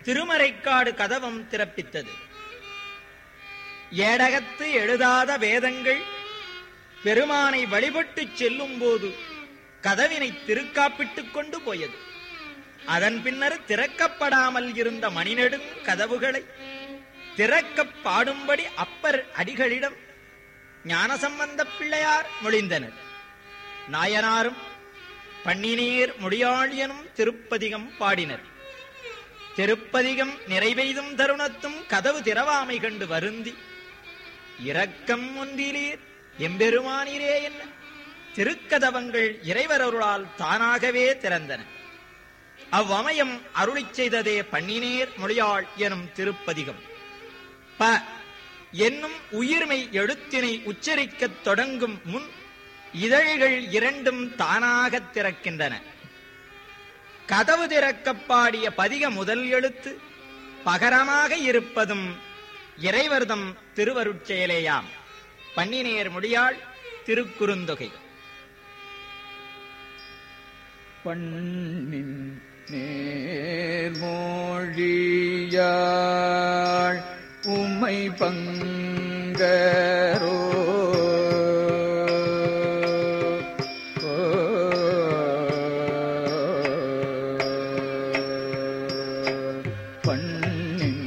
திருமறைக்காடு கதவம் திறப்பித்தது ஏடகத்து எழுதாத வேதங்கள் பெருமானை வழிபட்டுச் செல்லும் போது கதவினை திருக்காப்பிட்டுக் கொண்டு போயது அதன் பின்னர் திறக்கப்படாமல் இருந்த மணிநெடுங் கதவுகளை திறக்கப் பாடும்படி அப்பர் அடிகளிடம் ஞானசம்பந்தப் பிள்ளையார் மொழிந்தனர் நாயனாரும் பண்ணினீர் முடியாழியனும் திருப்பதிகம் பாடினர் திருப்பதிகம் நிறைவெய்தும் தருணத்தும் கதவு திறவாமை கண்டு வருந்தி இரக்கம் ஒன்றிலீர் எம்பெருமானீரே என்ன திருக்கதவங்கள் இறைவரருளால் தானாகவே திறந்தன அவ்வமயம் அருளிச் செய்ததே பண்ணினேர் மொழியாள் எனும் திருப்பதிகம் ப என்னும் உயிர்மை எழுத்தினை உச்சரிக்கத் தொடங்கும் முன் இதழ்கள் இரண்டும் தானாகத் திறக்கின்றன கதவு திறக்கப் பாடிய பதிக முதல் எழுத்து பகரமாக இருப்பதும் இறைவர்தம் திருவருட்செயலேயாம் பன்னினேர் முடியாள் திருக்குறுந்தொகை பண்ணின் நேர்மொழியாள் உம்மை பங்கரோ பண்ணின்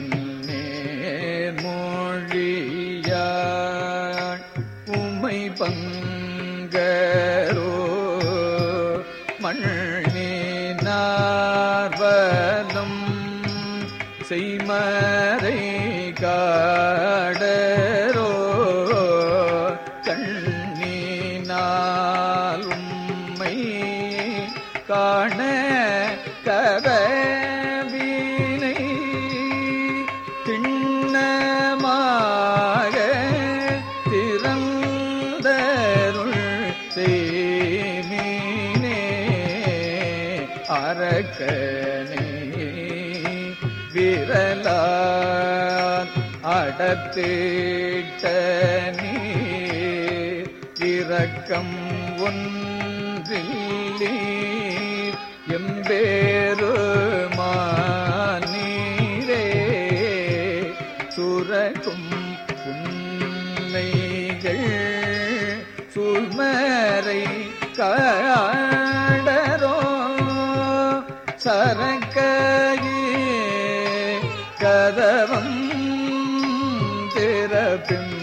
நேர்மொழியாள் உம்மை பங்கரோ மண்ணினார்வலம் செய்மறை காடரோ கண்ணினால் உம்மை காண கதவினை திண்ணமாக திறந்தருள் தேனினே அரக்கனே விரலான் அடத்திட்ட நீர் இரக்கம் ஒன்றில்லீர் எம்பேருமானீரே சுரக்கும் புன்னைகள் சூழ்மறை காடரோ சரக்கையே கதவம் திறப்பின்